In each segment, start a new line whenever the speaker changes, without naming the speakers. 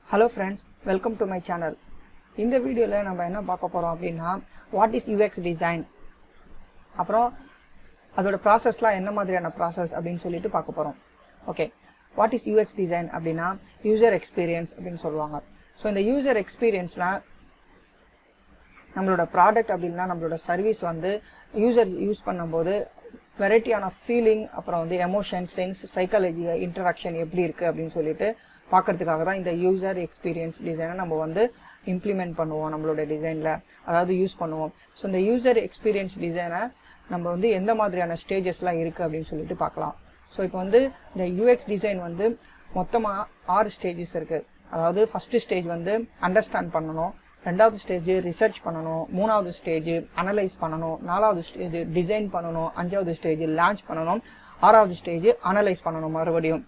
hello friends welcome to my channel இந்த வீடியோவில் நம்ம என்ன பார்க்க போகிறோம் அப்படின்னா வாட் இஸ் யூஎக்ஸ் டிசைன் அப்புறம் அதோட ப்ராசஸ்லாம் என்ன மாதிரியான ப்ராசஸ் அப்படின்னு சொல்லிட்டு பார்க்க போகிறோம் okay what is UX design அப்படின்னா யூசர் எக்ஸ்பீரியன்ஸ் அப்படின்னு சொல்லுவாங்க ஸோ இந்த யூசர் எக்ஸ்பீரியன்ஸ்னால் நம்மளோட ப்ராடக்ட் அப்படின்னா நம்மளோட சர்வீஸ் வந்து யூசர் யூஸ் பண்ணும்போது வெரைட்டியான ஃபீலிங் அப்புறம் வந்து எமோஷன் சென்ஸ் சைக்காலஜி இன்டராக்ஷன் எப்படி இருக்குது அப்படின்னு சொல்லிட்டு பார்க்கறதுக்காக தான் இந்த யூசர் எக்ஸ்பீரியன்ஸ் டிசைனை நம்ம வந்து இம்ப்ளிமெண்ட் பண்ணுவோம் நம்மளோட டிசைனில் அதாவது யூஸ் பண்ணுவோம் ஸோ இந்த யூசர் எக்ஸ்பீரியன்ஸ் டிசைனை நம்ம வந்து எந்த மாதிரியான ஸ்டேஜஸ்லாம் இருக்குது அப்படின்னு சொல்லிட்டு பார்க்கலாம் ஸோ இப்போ வந்து இந்த யூஎக்ஸ் டிசைன் வந்து மொத்தமாக ஆறு ஸ்டேஜஸ் இருக்குது அதாவது ஃபஸ்ட்டு ஸ்டேஜ் வந்து அண்டர்ஸ்டாண்ட் பண்ணணும் ரெண்டாவது ஸ்டேஜ் ரிசர்ச் பண்ணணும் மூணாவது ஸ்டேஜ் அனலைஸ் பண்ணணும் நாலாவது ஸ்டேஜ் டிசைன் பண்ணணும் அஞ்சாவது ஸ்டேஜ் லான்ச் பண்ணணும் ஆறாவது ஸ்டேஜ் அனலைஸ் பண்ணணும் மறுபடியும்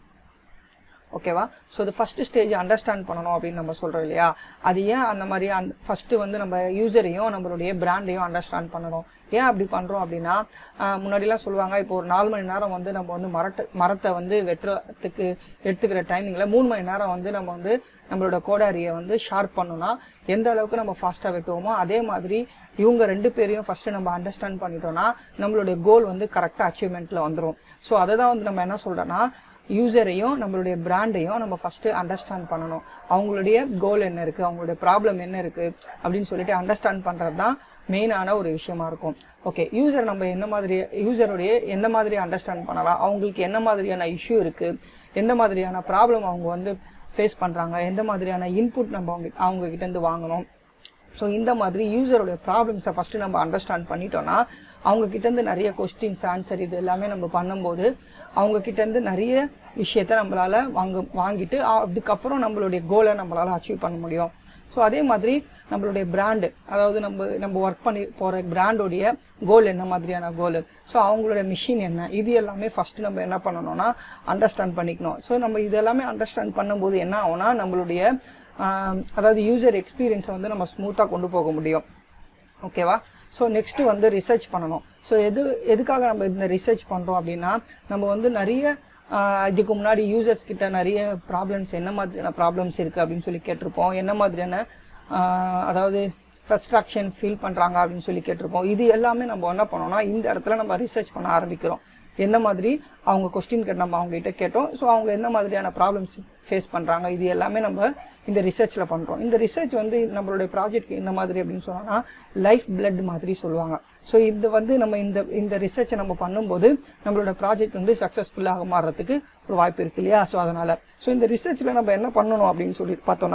ஓகேவா ஸோ இது ஃபஸ்ட்டு ஸ்டேஜ் அண்டர்ஸ்டாண்ட் பண்ணணும் அப்படின்னு நம்ம சொல்கிறோம் இல்லையா அது ஏன் அந்த மாதிரி அந்த ஃபஸ்ட்டு வந்து நம்ம யூசரையும் நம்மளுடைய பிராண்டையும் அண்டர்ஸ்டாண்ட் பண்ணணும் ஏன் அப்படி பண்ணுறோம் அப்படின்னா ஆஹ் முன்னாடிலாம் சொல்லுவாங்க இப்போ ஒரு நாலு மணி நேரம் வந்து நம்ம வந்து மரத்தை மரத்தை வந்து வெட்டுறதுக்கு எடுத்துக்கிற டைமிங்கில் மூணு மணி நேரம் வந்து நம்ம வந்து நம்மளோட கோடாரியை வந்து ஷார்ப் பண்ணோம்னா எந்த அளவுக்கு நம்ம ஃபாஸ்ட்டாக வெட்டுவோமோ அதே மாதிரி இவங்க ரெண்டு பேரையும் ஃபஸ்ட்டு நம்ம அண்டர்ஸ்டாண்ட் பண்ணிட்டோம்னா நம்மளுடைய கோல் வந்து கரெக்டாக அச்சீவ்மெண்ட்டில் வந்துடும் ஸோ அதை தான் வந்து நம்ம என்ன சொல்கிறோன்னா யூசரையும் நம்மளுடைய பிராண்டையும் நம்ம ஃபஸ்ட்டு அண்டர்ஸ்டாண்ட் பண்ணணும் அவங்களுடைய கோல் என்ன இருக்குது அவங்களுடைய ப்ராப்ளம் என்ன இருக்குது அப்படின்னு சொல்லிட்டு அண்டர்ஸ்டாண்ட் பண்ணுறது தான் மெயினான ஒரு விஷயமா இருக்கும் ஓகே யூசர் நம்ம என்ன மாதிரி யூசருடைய எந்த மாதிரி அண்டர்ஸ்டாண்ட் பண்ணலாம் அவங்களுக்கு என்ன மாதிரியான இஷ்யூ இருக்குது எந்த மாதிரியான ப்ராப்ளம் அவங்க வந்து ஃபேஸ் பண்ணுறாங்க எந்த மாதிரியான இன்புட் நம்ம அவங்க அவங்க கிட்டேருந்து வாங்கணும் ஸோ இந்த மாதிரி யூசருடைய ப்ராப்ளம்ஸை ஃபஸ்ட்டு நம்ம அண்டர்ஸ்டாண்ட் பண்ணிட்டோம்னா அவங்க கிட்டேருந்து நிறைய கொஸ்டின்ஸ் ஆன்சர் இது எல்லாமே நம்ம பண்ணும்போது அவங்க கிட்டேருந்து நிறைய விஷயத்த நம்மளால் வாங்க வாங்கிட்டு அதுக்கப்புறம் நம்மளுடைய கோலை நம்மளால் அச்சீவ் பண்ண முடியும் ஸோ அதே மாதிரி நம்மளுடைய பிராண்டு அதாவது நம்ம நம்ம ஒர்க் பண்ணி போகிற பிராண்டோடைய கோல் என்ன மாதிரியான கோல் ஸோ அவங்களுடைய மிஷின் என்ன இது எல்லாமே ஃபஸ்ட்டு நம்ம என்ன பண்ணணும்னா அண்டர்ஸ்டாண்ட் பண்ணிக்கணும் ஸோ நம்ம இது எல்லாமே அண்டர்ஸ்டாண்ட் பண்ணும்போது என்ன ஆகும்னா நம்மளுடைய ஆஹ், அதாவது யூசர் எக்ஸ்பீரியன்ஸை வந்து நம்ம ஸ்மூத்தாக கொண்டு போக முடியும் ஓகேவா ஸோ நெக்ஸ்ட்டு வந்து ரிசர்ச் பண்ணணும் ஸோ எது எதுக்காக நம்ம இந்த ரிசர்ச் பண்ணுறோம் அப்படின்னா நம்ம வந்து நிறைய ஆஹ், இதுக்கு முன்னாடி யூசர்ஸ் கிட்ட நிறைய ப்ராப்ளம்ஸ் என்ன மாதிரியான ப்ராப்ளம்ஸ் இருக்குது அப்படின்னு சொல்லி கேட்டிருப்போம் என்ன மாதிரியான ஆஹ், அதாவது ஃப்ரஸ்ட்ராக்ஷன் ஃபீல் பண்ணுறாங்க அப்படின்னு சொல்லி கேட்டிருப்போம் இது எல்லாமே நம்ம என்ன பண்ணோம்னா இந்த இடத்துல நம்ம ரிசர்ச் பண்ண ஆரம்பிக்கிறோம் எந்த மாதிரி அவங்க கொஸ்டின் கேட்டு நம்ம அவங்க கிட்ட கேட்டோம் ஸோ அவங்க எந்த மாதிரியான ப்ராப்ளம்ஸ் ஃபேஸ் பண்ணுறாங்க இது எல்லாமே நம்ம இந்த ரிசர்ச்சில் பண்ணுறோம் இந்த ரிசர்ச் வந்து நம்மளுடைய ப்ராஜெக்ட் இந்த மாதிரி அப்படின்னு சொன்னோம்னா லைஃப் பிளட் மாதிரி சொல்லுவாங்க ஸோ இது வந்து நம்ம இந்த இந்த ரிசர்ச்சை நம்ம பண்ணும்போது நம்மளோட ப்ராஜெக்ட் வந்து சக்ஸஸ்ஃபுல்லாக மாறுறதுக்கு ஒரு வாய்ப்பு இருக்கு இல்லையா ஸோ அதனால் ஸோ இந்த ரிசர்ச்சில் நம்ம என்ன பண்ணணும் அப்படின்னு சொல்லி பார்த்தோம்னா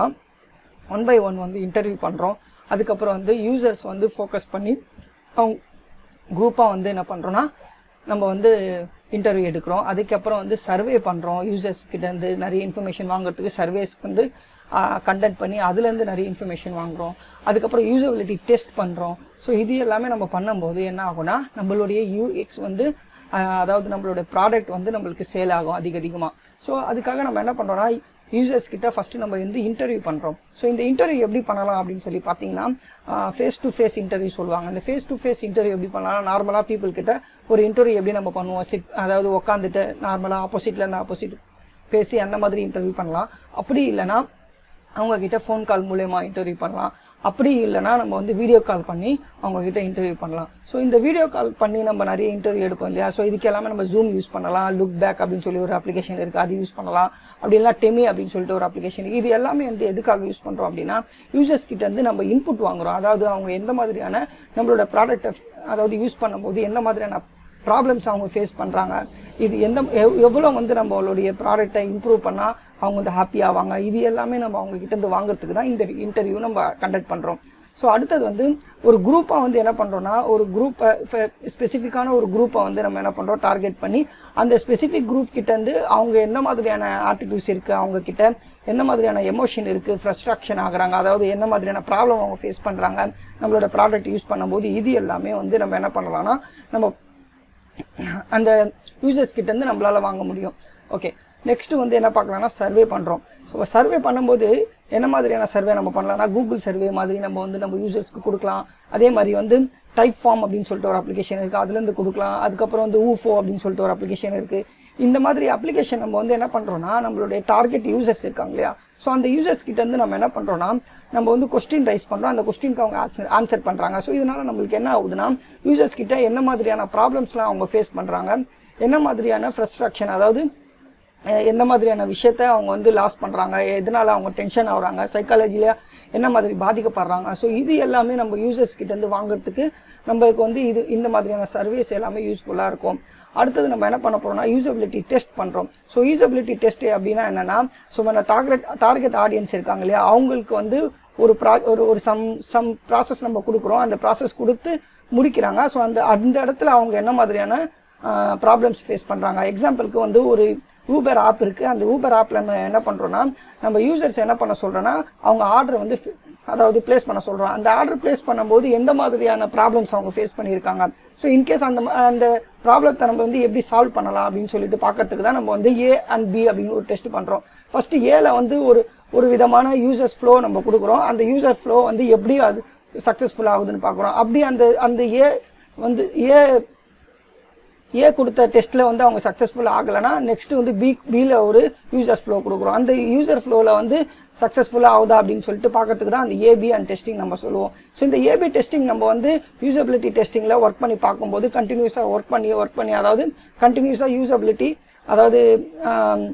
ஒன் பை ஒன் வந்து இன்டர்வியூ பண்ணுறோம் அதுக்கப்புறம் வந்து யூசர்ஸ் வந்து ஃபோக்கஸ் பண்ணி அவங்க குரூப்பாக வந்து என்ன பண்ணுறோன்னா நம்ம வந்து இன்டர்வியூ எடுக்கிறோம் அதுக்கப்புறம் வந்து சர்வே பண்ணுறோம் யூசர்ஸ் கிட்டேருந்து நிறைய இன்ஃபர்மேஷன் வாங்குறதுக்கு சர்வேஸ் வந்து கண்டக்ட் பண்ணி அதுலேருந்து நிறைய இன்ஃபர்மேஷன் வாங்குறோம் அதுக்கப்புறம் யூசபிலிட்டி டெஸ்ட் பண்ணுறோம் ஸோ இது எல்லாமே நம்ம பண்ணும்போது என்ன ஆகும்னா நம்மளுடைய யூஎக்ஸ் வந்து ஆஹ், அதாவது நம்மளோட ப்ராடக்ட் வந்து நம்மளுக்கு சேல் ஆகும் அதிக அதிகமாக ஸோ அதுக்காக நம்ம என்ன பண்ணுறோம்னா யூசர்ஸ் கிட்ட ஃபஸ்ட்டு நம்ம வந்து இன்டர்வியூ பண்ணுறோம் ஸோ இந்த இன்டர்வியூ எப்படி பண்ணலாம் அப்படின்னு சொல்லி பார்த்தீங்கன்னா ஃபேஸ் டு ஃபேஸ் இன்டர்வியூ சொல்லுவாங்க இந்த ஃபேஸ் டு ஃபேஸ் இன்டர்வியூ எப்படி பண்ணலாம் நார்மலாக பீப்புள் கிட்ட ஒரு இன்டர்வியூ எப்படி நம்ம பண்ணுவோம் சிட் அதாவது உட்காந்துட்டு நார்மலாக ஆப்போசிட்ல இருந்து ஆப்போசிட் பேசி அந்த மாதிரி இன்டர்வியூ பண்ணலாம் அப்படி இல்லைன்னா அவங்க கிட்ட ஃபோன் கால் மூலயமா இன்டர்வியூ பண்ணலாம் அப்படி இல்லைன்னா நம்ம வந்து வீடியோ கால் பண்ணி அவங்க கிட்ட இன்டர்வியூ பண்ணலாம் ஸோ இந்த வீடியோ கால் பண்ணி நம்ம நிறைய இன்டர்வியூ எடுப்போம் இல்லையா ஸோ இதுக்கு எல்லாமே நம்ம ஜூம் யூஸ் பண்ணலாம் லுக் பேக் அப்படின்னு சொல்லி ஒரு அப்ளிகேஷன் இருக்குது அது யூஸ் பண்ணலாம் அப்படி இல்லைனா டெமி அப்படின்னு சொல்லிட்டு ஒரு அப்ளிகேஷன் இது எல்லாமே வந்து எதுக்காக யூஸ் பண்ணுறோம் அப்படின்னா யூசர்ஸ் கிட்ட இருந்து நம்ம இன்புட் வாங்குறோம் அதாவது அவங்க எந்த மாதிரியான நம்மளோட ப்ராடக்ட்டை அதாவது யூஸ் பண்ணும்போது எந்த மாதிரியான ப்ராப்ளம்ஸ் அவங்க ஃபேஸ் பண்ணுறாங்க இது எந்த எவ்- எவ்வளோ வந்து நம்மளுடைய ப்ராடக்டை இம்ப்ரூவ் பண்ணால் அவங்க வந்து ஹாப்பி ஆவாங்க இது எல்லாமே நம்ம அவங்க கிட்ட இருந்து வாங்குறதுக்கு தான் இந்த இன்டர்வியூ நம்ம கண்டக்ட் பண்ணுறோம் ஸோ அடுத்தது வந்து ஒரு குரூப்பாக வந்து என்ன பண்ணுறோன்னா ஒரு குரூப்பை ஸ்பெசிஃபிக்கான ஒரு குரூப்பை வந்து நம்ம என்ன பண்ணுறோம் டார்கெட் பண்ணி அந்த ஸ்பெசிஃபிக் குரூப் கிட்டேருந்து அவங்க என்ன மாதிரியான ஆட்டிடியூட்ஸ் இருக்குது அவங்க கிட்ட என்ன மாதிரியான எமோஷன் இருக்குது ஃப்ரஸ்ட்ராக்ஷன் ஆகுறாங்க அதாவது என்ன மாதிரியான ப்ராப்ளம் அவங்க ஃபேஸ் பண்ணுறாங்க நம்மளோட ப்ராடக்ட் யூஸ் பண்ணும்போது இது எல்லாமே வந்து நம்ம என்ன பண்ணலாம்னா நம்ம அந்த யூசர்ஸ் கிட்டேருந்து நம்மளால் வாங்க முடியும் ஓகே நெக்ஸ்ட்டு வந்து என்ன பார்க்கலாம்னா சர்வே பண்ணுறோம் ஸோ சர்வே பண்ணும்போது என்ன மாதிரியான சர்வே நம்ம பண்ணலாம்னா கூகுள் சர்வே மாதிரி நம்ம வந்து நம்ம யூசர்ஸ்க்கு கொடுக்கலாம் அதே மாதிரி வந்து டைப் ஃபார்ம் அப்படின்னு சொல்லிட்டு ஒரு அப்ளிகேஷன் இருக்குது அதுலேருந்து கொடுக்கலாம் அதுக்கப்புறம் வந்து ஊஃபோ அப்படின்னு சொல்லிட்டு ஒரு அப்ளிகேஷன் இருக்குது இந்த மாதிரி அப்ளிகேஷன் நம்ம வந்து என்ன பண்ணுறோம்னா நம்மளுடைய டார்கெட் யூசர்ஸ் இருக்காங்க இல்லையா ஸோ அந்த யூசர்ஸ் கிட்ட இருந்து நம்ம என்ன பண்ணுறோம்னா நம்ம வந்து கொஸ்டின் ரைஸ் பண்ணுறோம் அந்த கொஸ்டினுக்கு அவங்க ஆன்சர் ஆன்சர் பண்ணுறாங்க ஸோ இதனால நம்மளுக்கு என்ன ஆகுதுன்னா யூசர்ஸ் கிட்ட என்ன மாதிரியான ப்ராப்ளம்ஸ்லாம் அவங்க ஃபேஸ் பண்ணுறாங்க என்ன மாதிரியான ஃப்ரஸ்ட்ரக்ஷன் அதாவது அஹ் எந்த மாதிரியான விஷயத்த அவங்க வந்து லாஸ் பண்ணுறாங்க எதனால அவங்க டென்ஷன் ஆகுறாங்க சைக்காலஜியில் என்ன மாதிரி பாதிக்கப்படுறாங்க ஸோ இது எல்லாமே நம்ம யூசர்ஸ் கிட்டேருந்து வாங்குறதுக்கு நம்மளுக்கு வந்து இது இந்த மாதிரியான சர்வீஸ் எல்லாமே யூஸ்ஃபுல்லாக இருக்கும் அடுத்தது நம்ம என்ன பண்ண போறோம்னா யூசபிலிட்டி டெஸ்ட் பண்ணுறோம் ஸோ யூசபிலிட்டி டெஸ்ட் அப்படின்னா என்னன்னா ஸோ நம்ம டார்கெட் டார்கெட் ஆடியன்ஸ் இருக்காங்க இல்லையா அவங்களுக்கு வந்து ஒரு ப்ரா ஒரு ஒரு சம் சம் ப்ராசஸ் நம்ம கொடுக்குறோம் அந்த ப்ராசஸ் கொடுத்து முடிக்கிறாங்க ஸோ அந்த அந்த இடத்துல அவங்க என்ன மாதிரியான ப்ராப்ளம்ஸ் ஃபேஸ் பண்ணுறாங்க எக்ஸாம்பிளுக்கு வந்து ஒரு ஊபர் ஆப் இருக்குது அந்த ஊபர் ஆப்பில் நம்ம என்ன பண்ணுறோன்னா நம்ம யூசர்ஸ் என்ன பண்ண சொல்கிறோன்னா அவங்க ஆர்டர் வந்து fi- அதாவது ப்ளேஸ் பண்ண சொல்கிறோம் அந்த ஆர்டர் ப்ளேஸ் பண்ணும்போது எந்த மாதிரியான ப்ராப்ளம்ஸ் அவங்க ஃபேஸ் பண்ணியிருக்காங்க ஸோ இன்கேஸ் அந்த ம- அந்த ப்ராப்ளத்தை நம்ம வந்து எப்படி சால்வ் பண்ணலாம் அப்படின்னு சொல்லிட்டு பார்க்கறதுக்கு தான் நம்ம வந்து ஏ அண்ட் பி அப்படின்னு ஒரு டெஸ்ட் பண்ணுறோம் ஃபஸ்ட்டு ஏல வந்து ஒரு ஒரு விதமான யூசர்ஸ் ஃப்ளோ நம்ம கொடுக்குறோம் அந்த யூசர் ஃப்ளோ வந்து எப்படி அது சக்ஸஸ்ஃபுல் ஆகுதுன்னு பார்க்குறோம் அப்படி அந்த அந்த ஏ வந்து ஏ ஏ கொடுத்த டெஸ்ட்டில் வந்து அவங்க சக்ஸஸ்ஃபுல் ஆகலைன்னா நெக்ஸ்ட் வந்து பி பியில் ஒரு யூசர் ஃப்ளோ கொடுக்குறோம் அந்த யூசர் ஃப்ளோவில் வந்து சக்ஸஸ்ஃபுல்லாக ஆகுதா அப்படின்னு சொல்லிட்டு பார்க்கறதுக்கு தான் அந்த ஏபி அண்ட் டெஸ்டிங் நம்ம சொல்லுவோம் ஸோ இந்த ஏபி டெஸ்டிங் நம்ம வந்து யூசபிலிட்டி டெஸ்டிங்கில் ஒர்க் பண்ணி பார்க்கும்போது கண்டினியூஸாக ஒர்க் பண்ணி ஒர்க் பண்ணி அதாவது கண்டினியூஸாக யூசபிலிட்டி அதாவது ஆம்,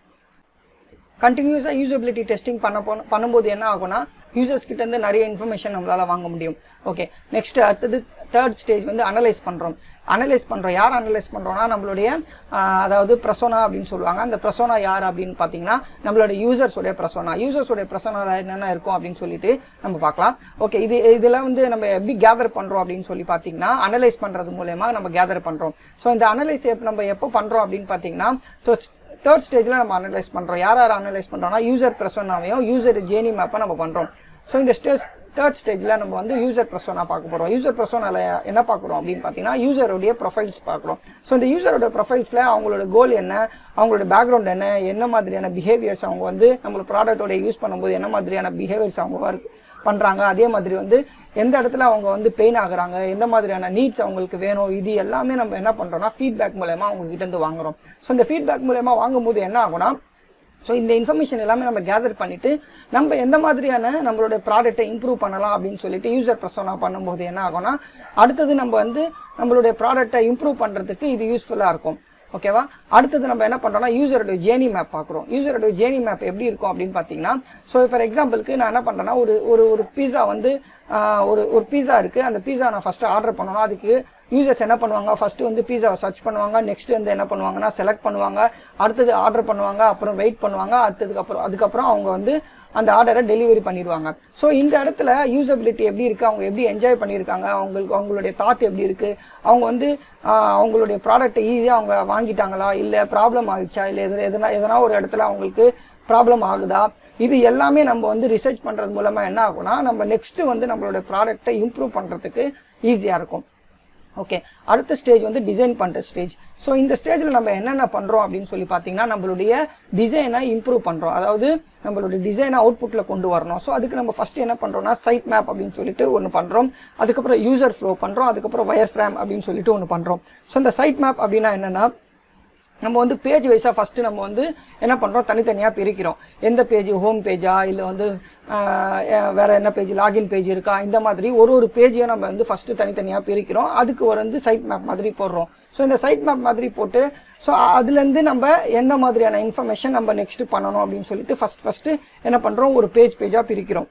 கண்டினியூஸாக யூசபிலிட்டி டெஸ்டிங் பண்ண போன பண்ணும்போது என்ன ஆகும்னா யூசர்ஸ் கிட்ட இருந்து நிறைய இன்ஃபர்மேஷன் நம்மளால வாங்க முடியும் ஓகே நெக்ஸ்ட் அடுத்தது தேர்ட் ஸ்டேஜ் வந்து அனலைஸ் பண்ணுறோம் அனலைஸ் பண்ணுறோம் யார் அனலைஸ் பண்ணுறோம்னா நம்மளுடைய ஆஹ், அதாவது பிரசோனா அப்படின்னு சொல்லுவாங்க அந்த பிரசோனா யார் அப்படின்னு பார்த்தீங்கன்னா நம்மளோட யூசர்ஸோடைய பிரசோனா யூசர்ஸோடைய பிரசோனா என்னென்ன இருக்கும் அப்படின்னு சொல்லிட்டு நம்ம பார்க்கலாம் ஓகே இது இதெல்லாம் வந்து நம்ம எப்படி கேதர் பண்ணுறோம் அப்படின்னு சொல்லி பார்த்தீங்கன்னா அனலைஸ் பண்ணுறது மூலயமா நம்ம கேதர் பண்ணுறோம் ஸோ இந்த அனலைஸ் நம்ம எப்போ பண்ணுறோம் அப்படின்னு பார்த்தீங்கன்னா தேர்ட் ஸ்டேஜில் நம்ம அனலைஸ் பண்ணுறோம் யார் யார் அனலைஸ் பண்ணுறோம்னா யூசர் ப்ரெசோனாவையும் யூசர் ஜேனி மேப்பை நம்ம பண்ணுறோம் ஸோ இந்த ஸ்டேஜ் தேர்ட் ஸ்டேஜில் நம்ம வந்து யூசர் ப்ரெசோனா பார்க்க போகிறோம் யூசர் ப்ரெசோனால என்ன பார்க்குறோம் அப்படின்னு பார்த்தீங்கன்னா யூசருடைய ப்ரொஃபைல்ஸ் பார்க்குறோம் ஸோ இந்த யூசரோட ப்ரொஃபைல்ஸில் அவங்களோட கோல் என்ன அவங்களோட பேக்ரவுண்ட் என்ன என்ன மாதிரியான பிஹேவியர்ஸ் அவங்க வந்து நம்மளோட ப்ராடக்ட்டோட யூஸ் பண்ணும்போது என்ன மாதிரியான பிஹேவியர்ஸ் அவங்க work பண்ணுறாங்க அதே மாதிரி வந்து எந்த இடத்துல அவங்க வந்து பெயின் ஆகுறாங்க எந்த மாதிரியான நீட்ஸ் அவங்களுக்கு வேணும் இது எல்லாமே நம்ம என்ன பண்ணுறோம்னா ஃபீட்பேக் மூலயமா அவங்க கிட்ட இருந்து வாங்குறோம் ஸோ இந்த ஃபீட்பேக் மூலயமா வாங்கும்போது என்ன ஆகும்னா ஸோ இந்த இன்ஃபர்மேஷன் எல்லாமே நம்ம கேதர் பண்ணிட்டு நம்ம எந்த மாதிரியான நம்மளோட ப்ராடக்ட்டை இம்ப்ரூவ் பண்ணலாம் அப்படின்னு சொல்லிட்டு யூசர் ப்ரெசோனா பண்ணும்போது என்ன ஆகும்னா அடுத்தது நம்ம வந்து நம்மளுடைய ப்ராடக்ட்டை இம்ப்ரூவ் பண்ணுறதுக்கு இது யூஸ்ஃபுல்லாக இருக்கும் ஓகேவா அடுத்தது நம்ம என்ன பண்ணுறோம்னா யூசரோட ஜேர்னி மேப் பார்க்குறோம் யூசரோட ஜேர்னி மேப் எப்படி இருக்கும் அப்படின்னு பார்த்தீங்கன்னா ஸோ ஃபார் எக்ஸாம்பிளுக்கு நான் என்ன பண்ணுறேன்னா ஒரு ஒரு ஒரு பீஸா வந்து ஆஹ், ஒரு ஒரு பீஸா இருக்குது அந்த பீஸா நான் ஃபஸ்ட்டு ஆர்டர் பண்ணணும் அதுக்கு யூசர்ஸ் என்ன பண்ணுவாங்க ஃபஸ்ட்டு வந்து பீஸாவை சர்ச் பண்ணுவாங்க நெக்ஸ்ட் வந்து என்ன பண்ணுவாங்கன்னா செலக்ட் பண்ணுவாங்க அடுத்தது ஆர்டர் பண்ணுவாங்க அப்புறம் வெயிட் பண்ணுவாங்க அடுத்ததுக்கு அப்புறம் அதுக்கப்புறம் அவங்க வந்து அந்த ஆர்டரை டெலிவரி பண்ணிடுவாங்க ஸோ இந்த இடத்துல யூசபிலிட்டி எப்படி இருக்குது அவங்க எப்படி என்ஜாய் பண்ணியிருக்காங்க அவங்களுக்கு அவங்களுடைய தாட் எப்படி இருக்குது அவங்க வந்து ஆஹ், அவங்களுடைய ப்ராடக்ட்டை ஈஸியாக அவங்க வாங்கிட்டாங்களா இல்லை ப்ராப்ளம் ஆகிடுச்சா இல்லை எது எதனா எதனா ஒரு இடத்துல அவங்களுக்கு ப்ராப்ளம் ஆகுதா இது எல்லாமே நம்ம வந்து ரிசர்ச் பண்ணுறது மூலமாக என்ன ஆகும்னா நம்ம நெக்ஸ்ட்டு வந்து நம்மளோட ப்ராடக்ட்டை இம்ப்ரூவ் பண்ணுறதுக்கு ஈஸியாக இருக்கும் ஓகே அடுத்த ஸ்டேஜ் வந்து டிசைன் பண்ணுற ஸ்டேஜ் ஸோ இந்த ஸ்டேஜில் நம்ம என்னென்ன பண்ணுறோம் அப்படின்னு சொல்லி பார்த்தீங்கன்னா நம்மளுடைய டிசைனை இம்ப்ரூவ் பண்ணுறோம் அதாவது நம்மளுடைய டிசைனை அவுட்புட்டில் கொண்டு வரணும் ஸோ அதுக்கு நம்ம ஃபஸ்ட்டு என்ன பண்ணுறோம்னா சைட் மேப் அப்படின்னு சொல்லிட்டு ஒன்று பண்ணுறோம் அதுக்கப்புறம் யூசர் ஃப்ளோ பண்ணுறோம் அதுக்கப்புறம் வயர் ஃப்ரேம் அப்படின்னு சொல்லிட்டு ஒன்று பண்ணுறோம் ஸோ இந்த சைட் மேப் அப்படின்னா என்னென்னா நம்ம வந்து பேஜ் வைஸாக ஃபஸ்ட்டு நம்ம வந்து என்ன பண்ணுறோம் தனித்தனியாக பிரிக்கிறோம் எந்த பேஜ் ஹோம் பேஜா இல்லை வந்து ஆஹ், அஹ், வேற என்ன பேஜ் லாகின் பேஜ் இருக்கா இந்த மாதிரி ஒரு ஒரு பேஜையும் நம்ம வந்து ஃபஸ்ட்டு தனித்தனியாக பிரிக்கிறோம் அதுக்கு ஒரு வந்து சைட் மேப் மாதிரி போடுறோம் ஸோ இந்த சைட் மேப் மாதிரி போட்டு ஸோ அதுலேருந்து நம்ம எந்த மாதிரியான இன்ஃபர்மேஷன் நம்ம நெக்ஸ்ட் பண்ணணும் அப்படின்னு சொல்லிட்டு ஃபஸ்ட் ஃபஸ்ட்டு என்ன பண்ணுறோம் ஒரு பேஜ் பேஜாக பிரிக்கிறோம்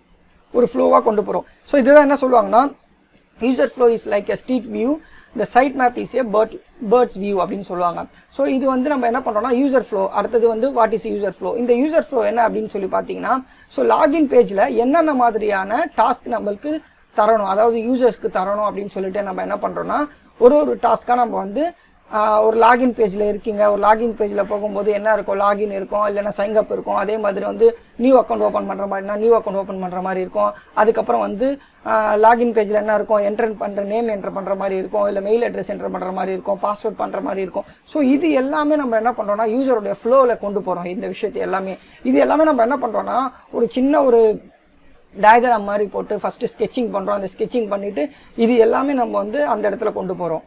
ஒரு ஃப்ளோவாக கொண்டு போகிறோம் ஸோ இதுதான் என்ன சொல்லுவாங்கன்னா user flow is like a street view இந்த site map is a bird bird's view அப்படின்னு சொல்லுவாங்க ஸோ இது வந்து நம்ம என்ன பண்ணுறோம்னா யூசர் ஃப்ளோ அடுத்தது வந்து வாட் இஸ் யூசர் ஃப்ளோ இந்த யூசர் ஃப்ளோ என்ன அப்படின்னு சொல்லி பார்த்தீங்கன்னா ஸோ லாகின் பேஜில் என்னென்ன மாதிரியான டாஸ்க் நம்மளுக்கு தரணும் அதாவது யூசர்ஸ்க்கு தரணும் அப்படின்னு சொல்லிட்டு நம்ம என்ன பண்ணுறோம்னா ஒரு ஒரு டாஸ்க்காக நம்ம வந்து ஆஹ் ஒரு லாகின் பேஜில் இருக்கீங்க ஒரு லாகின் பேஜில் போகும்போது என்ன இருக்கும் லாகின் இருக்கும் இல்லைன்னா சைன் அப் இருக்கும் அதே மாதிரி வந்து நியூ அக்கௌண்ட் ஓப்பன் பண்ணுற மாதிரினா நியூ அக்கௌண்ட் ஓப்பன் பண்ணுற மாதிரி இருக்கும் அதுக்கப்புறம் வந்து லாகின் பேஜில் என்ன இருக்கும் என்டர் பண்ணுற நேம் என்டர் பண்ணுற மாதிரி இருக்கும் இல்லை மெயில் அட்ரஸ் என்டர் பண்ணுற மாதிரி இருக்கும் பாஸ்வேர்ட் பண்ணுற மாதிரி இருக்கும் ஸோ இது எல்லாமே நம்ம என்ன பண்ணுறோம்னா யூசருடைய ஃப்ளோவில் கொண்டு போகிறோம் இந்த விஷயத்தை எல்லாமே இது எல்லாமே நம்ம என்ன பண்ணுறோம்னா ஒரு சின்ன ஒரு டயக்ராம் மாதிரி போட்டு ஃபஸ்ட்டு ஸ்கெட்சிங் பண்ணுறோம் அந்த ஸ்கெட்சிங் பண்ணிவிட்டு இது எல்லாமே நம்ம வந்து அந்த இடத்துல கொண்டு போகிறோம்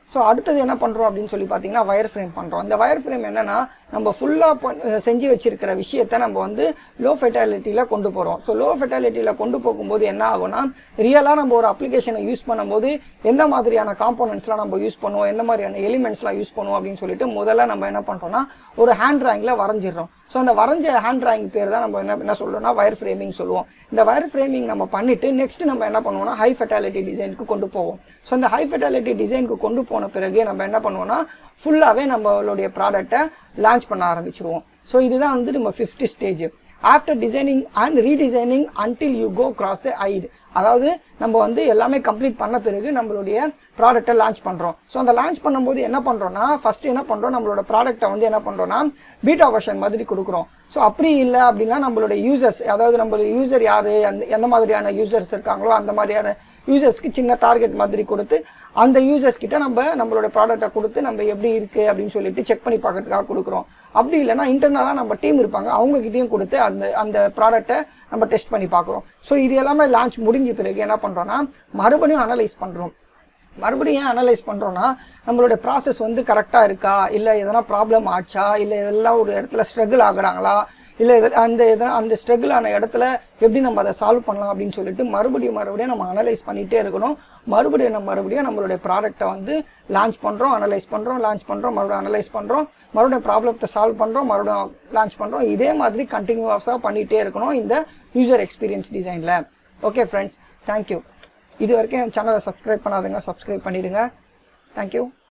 ஸோ அடுத்தது என்ன பண்ணுறோம் அப்படின்னு சொல்லி பார்த்தீங்கன்னா வயர் ஃப்ரேம் பண்ணுறோம் இந்த வயர் ஃப்ரேம் என்னன்னா நம்ம ஃபுல்லாக செஞ்சு வச்சிருக்கிற விஷயத்தை நம்ம வந்து லோ ஃபெட்டாலிட்டியில் கொண்டு போகிறோம் ஸோ லோ ஃபெட்டாலிட்டியில் கொண்டு போகும்போது என்ன ஆகும்னா ரியலாக நம்ம ஒரு அப்ளிகேஷனை யூஸ் பண்ணும்போது எந்த மாதிரியான காம்போனன்ட்ஸ்லாம் நம்ம யூஸ் பண்ணுவோம் எந்த மாதிரியான எலிமெண்ட்ஸ்லாம் யூஸ் பண்ணுவோம் அப்படின்னு சொல்லிட்டு முதல்ல நம்ம என்ன பண்ணுறோம்னா ஒரு ஹேண்ட் ட்ராயிங்கில் வரைஞ்சிடுறோம் ஸோ அந்த வரைஞ்ச ஹேண்ட் ட்ராயிங் பேர் தான் நம்ம என்ன என்ன சொல்றோம்னா வயர் ஃப்ரேமிங் சொல்லுவோம் இந்த வயர் ஃப்ரேமிங் நம்ம பண்ணிட்டு நெக்ஸ்ட் நம்ம என்ன பண்ணுவோம்னா ஹை ஃபெட்டாலிட்டி டிசைனுக்கு கொண்டு போவோம் ஸோ அந்த ஹை ஃபெட்டாலிட்டி டிசைனுக்கு கொண்டு போன பிறகு நம்ம என்ன பண்ணுவோம்னா ஃபுல்லாகவே நம்மளுடைய ப்ராடக்ட்டை லான்ச் பண்ண ஆரம்பிச்சிருவோம் ஸோ இதுதான் வந்து நம்ம fifth stage after designing and redesigning until you go cross the aid அதாவது நம்ம வந்து எல்லாமே கம்ப்ளீட் பண்ண பிறகு நம்மளுடைய ப்ராடக்ட்டை லான்ச் பண்ணுறோம் ஸோ அந்த லான்ச் பண்ணும்போது என்ன பண்ணுறோம்னா ஃபர்ஸ்ட் என்ன பண்ணுறோம் நம்மளோட ப்ராடக்ட்டை வந்து என்ன பண்ணுறோம்னா பீட்டா வெர்ஷன் மாதிரி கொடுக்குறோம் ஸோ அப்படி இல்லை அப்படின்னா நம்மளுடைய யூசர்ஸ் அதாவது நம்ம யூசர் யார் அந்த எந்த மாதிரியான யூசர்ஸ் இருக்காங்களோ அந்த மாதிரியான யூசர்ஸ்க்கு சின்ன டார்கெட் மாதிரி கொடுத்து அந்த யூசர்ஸ் கிட்ட நம்ம நம்மளோட ப்ராடக்ட்டை கொடுத்து நம்ம எப்படி இருக்கு அப்படின்னு சொல்லிட்டு செக் பண்ணி பார்க்கறதுக்காக கொடுக்குறோம் அப்படி இல்லைன்னா இன்டர்னலாக நம்ம டீம் இருப்பாங்க அவங்க கிட்டயும் கொடுத்து அந்த அந்த ப்ராடக்ட்டை நம்ம டெஸ்ட் பண்ணி பார்க்குறோம் ஸோ இது எல்லாமே லான்ச் முடிஞ்ச பிறகு என்ன பண்ணுறோம்னா மறுபடியும் அனலைஸ் பண்ணுறோம் மறுபடியும் ஏன் அனலைஸ் பண்ணுறோன்னா நம்மளுடைய ப்ராசஸ் வந்து கரெக்டாக இருக்கா இல்லை எதனா ப்ராப்ளம் ஆச்சா இல்லை இதெல்லாம் ஒரு இடத்துல ஸ்ட்ரகிள் ஆகுறாங்களா இல்லை இது அந்த எதனா அந்த ஸ்ட்ரகிள் ஆன இடத்துல எப்படி நம்ம அதை சால்வ் பண்ணலாம் அப்படின்னு சொல்லிட்டு மறுபடியும் மறுபடியும் நம்ம அனலைஸ் பண்ணிகிட்டே இருக்கணும் மறுபடியும் நம்ம மறுபடியும் நம்மளுடைய ப்ராடக்ட்டை வந்து லான்ச் பண்ணுறோம் அனலைஸ் பண்ணுறோம் லான்ச் பண்ணுறோம் மறுபடியும் அனலைஸ் பண்ணுறோம் மறுபடியும் ப்ராப்ளத்தை சால்வ் பண்ணுறோம் மறுபடியும் லான்ச் பண்ணுறோம் இதே மாதிரி கண்டினியூஸாக பண்ணிகிட்டே இருக்கணும் இந்த யூசர் எக்ஸ்பீரியன்ஸ் டிசைனில் ஓகே ஃப்ரெண்ட்ஸ் தேங்க்யூ இது வரைக்கும் என் சேனலை சப்ஸ்கிரைப் பண்ணாதுங்க சப்ஸ்கிரைப் பண்ணிடுங்க தேங்க்யூ